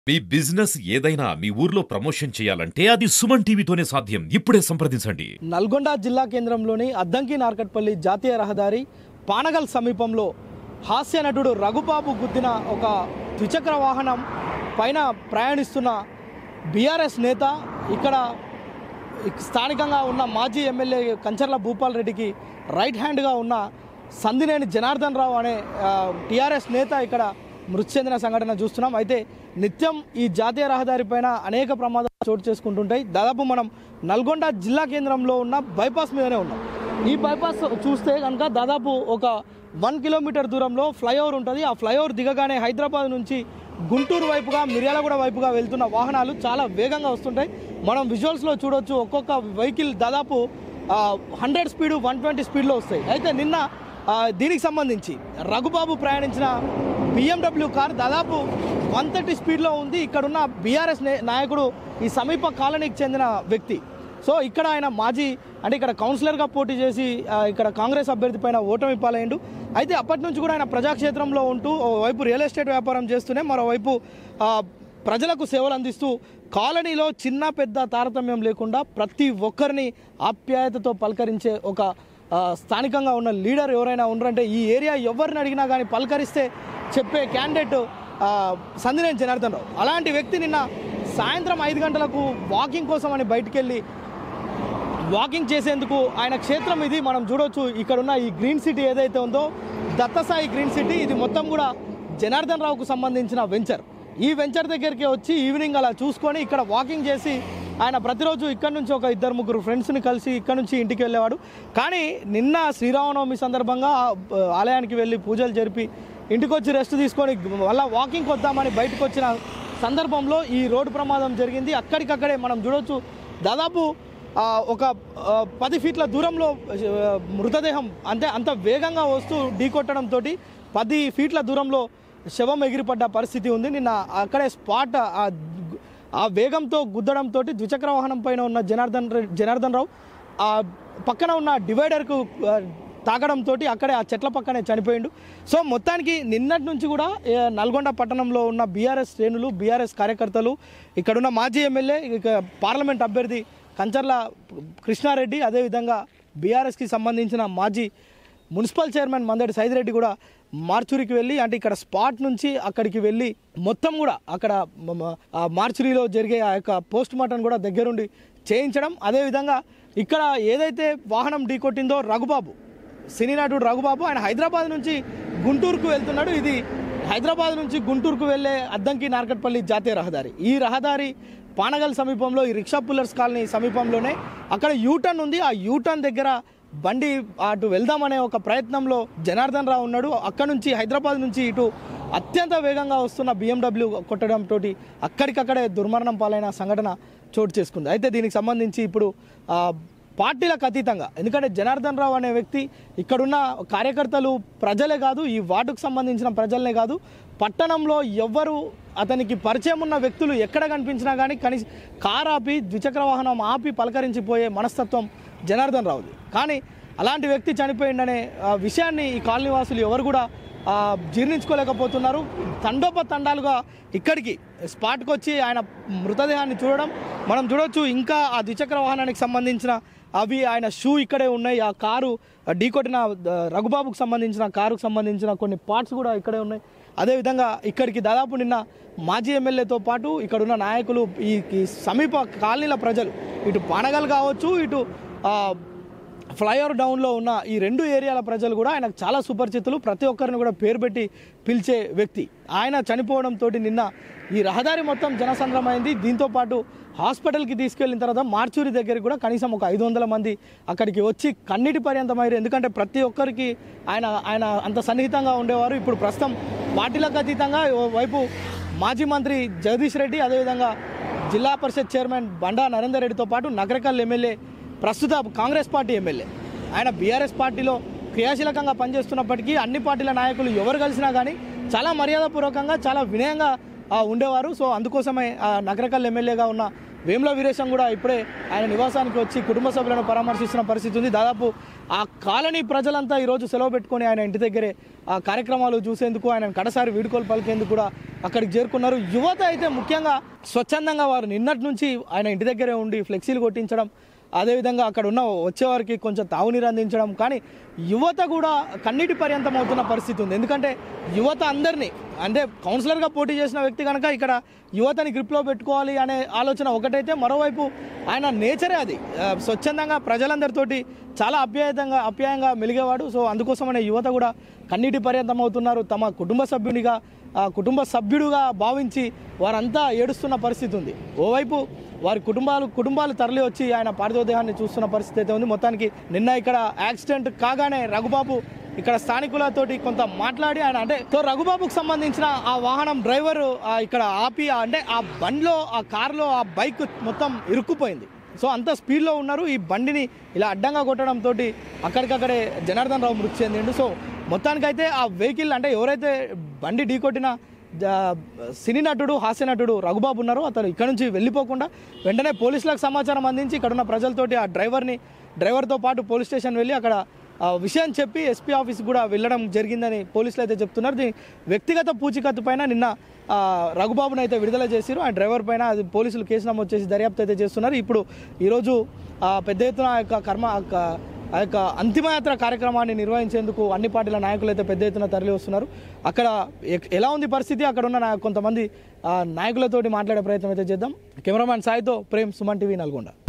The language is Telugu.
మీ బిజినెస్ ఏదైనా మీ ఊర్లో ప్రమోషన్ చేయాలంటే అది సుమన్ టీవీతోనే సాధ్యం ఇప్పుడే సంప్రదించండి నల్గొండ జిల్లా కేంద్రంలోని అద్దంకి నార్కట్పల్లి జాతీయ రహదారి పానగల్ సమీపంలో హాస్య నటుడు రఘుబాబు గుద్దిన ఒక ద్విచక్ర వాహనం పైన ప్రయాణిస్తున్న బీఆర్ఎస్ నేత ఇక్కడ స్థానికంగా ఉన్న మాజీ ఎమ్మెల్యే కంచర్ల భూపాల్ రెడ్డికి రైట్ హ్యాండ్గా ఉన్న సందినేని జనార్దన్ రావు అనే టీఆర్ఎస్ నేత ఇక్కడ మృతి చెందిన సంఘటన చూస్తున్నాం అయితే నిత్యం ఈ జాతీయ రహదారి పైన అనేక ప్రమాదాలు చోటు చేసుకుంటుంటాయి దాదాపు మనం నల్గొండ జిల్లా కేంద్రంలో ఉన్న బైపాస్ మీదనే ఉన్నాం ఈ బైపాస్ చూస్తే కనుక దాదాపు ఒక వన్ కిలోమీటర్ దూరంలో ఫ్లైఓవర్ ఉంటుంది ఆ ఫ్లైఓవర్ దిగగానే హైదరాబాద్ నుంచి గుంటూరు వైపుగా మిర్యాలగూడ వైపుగా వెళ్తున్న వాహనాలు చాలా వేగంగా వస్తుంటాయి మనం విజువల్స్లో చూడొచ్చు ఒక్కొక్క వెహికల్ దాదాపు హండ్రెడ్ స్పీడ్ వన్ ట్వంటీ స్పీడ్లో వస్తాయి అయితే నిన్న ఆ, దీనికి సంబంధించి రఘుబాబు ప్రయాణించిన బిఎండబ్ల్యూ కార్ దాదాపు వన్ థర్టీ స్పీడ్లో ఉంది ఇక్కడున్న బీఆర్ఎస్ నాయకుడు ఈ సమీప కాలనీకి చెందిన వ్యక్తి సో ఇక్కడ ఆయన మాజీ అంటే ఇక్కడ కౌన్సిలర్గా పోటీ చేసి ఆ, ఇక్కడ కాంగ్రెస్ అభ్యర్థి పైన ఓటమి పాలయ్యిండు అయితే అప్పటి నుంచి కూడా ఆయన ప్రజాక్షేత్రంలో ఉంటూ ఓవైపు రియల్ ఎస్టేట్ వ్యాపారం చేస్తూనే మరోవైపు ఆ, ప్రజలకు సేవలు అందిస్తూ కాలనీలో చిన్న పెద్ద తారతమ్యం లేకుండా ప్రతి ఒక్కరిని ఆప్యాయతతో పలకరించే ఒక ఆ, స్థానికంగా ఉన్న లీడర్ ఎవరైనా ఉన్నారంటే ఈ ఏరియా ఎవరిని అడిగినా కానీ పలకరిస్తే చెప్పే క్యాండిడేట్ సందినేని జనార్దన్ రావు అలాంటి వ్యక్తి నిన్న సాయంత్రం ఐదు గంటలకు వాకింగ్ కోసం అని బయటికి వెళ్ళి వాకింగ్ చేసేందుకు ఆయన క్షేత్రం ఇది మనం చూడొచ్చు ఇక్కడున్న ఈ గ్రీన్ సిటీ ఏదైతే ఉందో దత్తసాయి గ్రీన్ సిటీ ఇది మొత్తం కూడా జనార్దన్ రావుకు సంబంధించిన వెంచర్ ఈ వెంచర్ దగ్గరికి వచ్చి ఈవినింగ్ అలా చూసుకొని ఇక్కడ వాకింగ్ చేసి ఆయన ప్రతిరోజు ఇక్కడ నుంచి ఒక ఇద్దరు ముగ్గురు ఫ్రెండ్స్ని కలిసి ఇక్కడ నుంచి ఇంటికి వెళ్ళేవాడు కానీ నిన్న శ్రీరామనవమి సందర్భంగా ఆ, ఆలయానికి వెళ్ళి పూజలు జరిపి ఇంటికి వచ్చి రెస్ట్ తీసుకొని మళ్ళీ వాకింగ్ వద్దామని బయటకు వచ్చిన సందర్భంలో ఈ రోడ్డు ప్రమాదం జరిగింది అక్కడికక్కడే మనం చూడొచ్చు దాదాపు ఆ, ఒక ఆ, పది ఫీట్ల దూరంలో ఆ, మృతదేహం అంటే అంత వేగంగా వస్తూ ఢీకొట్టడంతో పది ఫీట్ల దూరంలో శవం ఎగిరిపడ్డ పరిస్థితి ఉంది నిన్న అక్కడే స్పాట్ ఆ గు- ఆ వేగంతో గుద్దడంతో ద్విచక్ర వాహనం పైన ఉన్న జనార్దన్ రె- జనార్దన్ రావు ఆ పక్కన ఉన్న డివైడర్కు ఆ, తాకడంతో అక్కడే ఆ చెట్ల పక్కనే చనిపోయిండు సో మొత్తానికి నిన్నటి నుంచి కూడా ఏ, నల్గొండ పట్టణంలో ఉన్న బీఆర్ఎస్ శ్రేణులు బీఆర్ఎస్ కార్యకర్తలు ఇక్కడున్న మాజీ ఎమ్మెల్యే ఇక పార్లమెంట్ అభ్యర్థి కంచర్ల కృష్ణారెడ్డి అదేవిధంగా బీఆర్ఎస్కి సంబంధించిన మాజీ మున్సిపల్ చైర్మన్ మందడి సైదిరెడ్డి కూడా మార్చురికి వెళ్ళి అంటే ఇక్కడ స్పాట్ నుంచి అక్కడికి వెళ్ళి మొత్తం కూడా అక్కడ మ- మ- ఆ మార్చురీలో జరిగే ఆ యొక్క పోస్ట్ మార్టం కూడా దగ్గరుండి చేయించడం అదేవిధంగా ఇక్కడ ఏదైతే వాహనం ఢీకొట్టిందో రఘుబాబు సినీ నటుడు రఘుబాబు ఆయన హైదరాబాద్ నుంచి గుంటూరుకు వెళ్తున్నాడు ఇది హైదరాబాద్ నుంచి గుంటూరుకు వెళ్ళే అద్దంకి నార్కట్పల్లి జాతీయ రహదారి ఈ రహదారి పానగల్ సమీపంలో ఈ రిక్షా పుల్లర్స్ కాలనీ సమీపంలోనే అక్కడ యూటర్న్ ఉంది ఆ యూటర్న్ దగ్గర బండి అటు వెళ్దామనే ఒక ప్రయత్నంలో జనార్దన్ రావు ఉన్నాడు అక్కడ నుంచి హైదరాబాద్ నుంచి ఇటు అత్యంత వేగంగా వస్తున్న బిఎండబ్ల్యూ కొట్టడంతో అక్కడికక్కడే దుర్మరణం పాలైన సంఘటన చోటు చేసుకుంది అయితే దీనికి సంబంధించి ఇప్పుడు ఆ, పార్టీలకు అతీతంగా ఎందుకంటే జనార్దన్ రావు అనే వ్యక్తి ఇక్కడున్న కార్యకర్తలు ప్రజలే కాదు ఈ వార్డుకు సంబంధించిన ప్రజలనే కాదు పట్టణంలో ఎవ్వరు అతనికి పరిచయం ఉన్న వ్యక్తులు ఎక్కడ కనిపించినా కానీ కనీస కార్ ఆపి ద్విచక్ర వాహనం ఆపి పలకరించిపోయే మనస్తత్వం జనార్దన్ రావుది కానీ అలాంటి వ్యక్తి చనిపోయిందనే ఆ, విషయాన్ని ఈ కాలనీవాసులు ఎవరు కూడా ఆ, జీర్ణించుకోలేకపోతున్నారు తండోపతండాలుగా ఇక్కడికి స్పాట్కి వచ్చి ఆయన మృతదేహాన్ని చూడడం మనం చూడొచ్చు ఇంకా ఆ ద్విచక్ర వాహనానికి సంబంధించిన అవి ఆయన షూ ఇక్కడే ఉన్నాయి ఆ కారు ఆ ఢీకొట్టిన ఆ, రఘుబాబుకు సంబంధించిన కారుకు సంబంధించిన కొన్ని పార్ట్స్ కూడా ఇక్కడే ఉన్నాయి అదేవిధంగా ఇక్కడికి దాదాపు నిన్న మాజీ ఎమ్మెల్యేతో పాటు ఇక్కడున్న నాయకులు ఈ ఈ సమీప కాలనీల ప్రజలు ఇటు పానగల్ కావచ్చు ఇటు ఆ, ఫ్లైఓవర్ డౌన్లో ఉన్న ఈ రెండు ఏరియాల ప్రజలు కూడా ఆయనకు చాలా సుపరిచితులు ప్రతి ఒక్కరిని కూడా పేరు పెట్టి పిలిచే వ్యక్తి ఆయన చనిపోవడంతో నిన్న ఈ రహదారి మొత్తం జనసంద్రమైంది దీంతో పాటు హాస్పిటల్కి తీసుకెళ్ళిన తర్వాత మార్చూరి దగ్గరికి కూడా కనీసం ఒక ఐదు వందల మంది అక్కడికి వచ్చి కన్నీటి పర్యంతమయ్యారు ఎందుకంటే ప్రతి ఒక్కరికి ఆయన ఆయన అంత సన్నిహితంగా ఉండేవారు ఇప్పుడు ప్రస్తుతం పార్టీలకు అతీతంగా ఓ వైపు మాజీ మంత్రి జగదీష్ రెడ్డి అదేవిధంగా జిల్లా పరిషత్ చైర్మన్ బండా నరేందర్ రెడ్డితో పాటు నగరకల్ ఎమ్మెల్యే ప్రస్తుత కాంగ్రెస్ పార్టీ ఎమ్మెల్యే ఆయన బీఆర్ఎస్ పార్టీలో క్రియాశీలకంగా పనిచేస్తున్నప్పటికీ అన్ని పార్టీల నాయకులు ఎవరు కలిసినా కానీ చాలా మర్యాదపూర్వకంగా చాలా వినయంగా ఆ, ఉండేవారు సో అందుకోసమే ఆ, నగరకల్ ఎమ్మెల్యేగా ఉన్న వేముల వీరేశం కూడా ఇప్పుడే ఆయన నివాసానికి వచ్చి కుటుంబ సభ్యులను పరామర్శిస్తున్న పరిస్థితి ఉంది దాదాపు ఆ కాలనీ ప్రజలంతా ఈరోజు సెలవు పెట్టుకొని ఆయన ఇంటి దగ్గరే ఆ కార్యక్రమాలు చూసేందుకు ఆయన కడసారి వీడుకోలు పలికేందుకు కూడా అక్కడికి చేరుకున్నారు యువత అయితే ముఖ్యంగా స్వచ్ఛందంగా వారు నిన్నటి నుంచి ఆయన ఇంటి దగ్గరే ఉండి ఫ్లెక్సీలు కొట్టించడం అదేవిధంగా అక్కడ ఉన్న వచ్చేవారికి కొంచెం తాగునీరు అందించడం కానీ యువత కూడా కన్నీటి పర్యంతం అవుతున్న పరిస్థితి ఉంది ఎందుకంటే యువత అందరినీ అంటే కౌన్సిలర్గా పోటీ చేసిన వ్యక్తి కనుక ఇక్కడ యువతని గ్రిప్లో పెట్టుకోవాలి అనే ఆలోచన ఒకటైతే మరోవైపు ఆయన నేచరే అది ఆ, స్వచ్ఛందంగా ప్రజలందరితోటి చాలా అప్యాయంగా అప్యాయంగా మెలిగేవాడు సో అందుకోసమనే యువత కూడా కన్నీటి పర్యంతం అవుతున్నారు తమ కుటుంబ సభ్యునిగా ఆ, కుటుంబ సభ్యుడుగా భావించి వారంతా ఏడుస్తున్న పరిస్థితి ఉంది ఓవైపు వారి కుటుంబాలు కుటుంబాలు తరలి వచ్చి ఆయన పార్థివ దేహాన్ని చూస్తున్న పరిస్థితి అయితే ఉంది మొత్తానికి నిన్న ఇక్కడ యాక్సిడెంట్ కాగానే రఘుబాబు ఇక్కడ స్థానికులతోటి కొంత మాట్లాడి ఆయన అంటే సో రఘుబాబుకు సంబంధించిన ఆ వాహనం డ్రైవర్ ఇక్కడ ఆపి ఆ- అంటే ఆ బండిలో ఆ కారులో ఆ బైక్ మొత్తం ఇరుక్కుపోయింది సో అంత స్పీడ్లో ఉన్నారు ఈ బండిని ఇలా అడ్డంగా కొట్టడంతో అక్కడికక్కడే జనార్దన్ రావు మృతి చెందిండు సో మొత్తానికైతే ఆ వెహికల్ అంటే ఎవరైతే బండి ఢీకొట్టిన ద- సినీ నటుడు హాస్య నటుడు రఘుబాబు ఉన్నారు అతను ఇక్కడ నుంచి వెళ్ళిపోకుండా వెంటనే పోలీసులకు సమాచారం అందించి ఇక్కడ ఉన్న ప్రజలతోటి ఆ డ్రైవర్ని డ్రైవర్తో పాటు పోలీస్ స్టేషన్ వెళ్ళి అక్కడ ఆ విషయం చెప్పి ఎస్పీ ఆఫీస్ కూడా వెళ్ళడం జరిగిందని పోలీసులు అయితే చెప్తున్నారు దీని వ్యక్తిగత పూచికత్తు పైన నిన్న ఆ, రఘుబాబును అయితే విడుదల చేశారు ఆ డ్రైవర్ పైన అది పోలీసులు కేసు నమోదు చేసి దర్యాప్తు అయితే చేస్తున్నారు ఇప్పుడు ఈరోజు ఆ, పెద్ద ఎత్తున ఆ యొక్క కర్మ ఆ యొక్క ఆ యొక్క అంతిమయాత్ర కార్యక్రమాన్ని నిర్వహించేందుకు అన్ని పార్టీల నాయకులు అయితే పెద్ద ఎత్తున తరలి వస్తున్నారు అక్కడ ఎక్- ఎలా ఉంది పరిస్థితి అక్కడ ఉన్న నా- కొంతమంది ఆ, నాయకులతోటి మాట్లాడే ప్రయత్నం అయితే చేద్దాం కెమెరామ్యాన్ సాయితో ప్రేమ్ సుమన్ టీవీ నల్గొండ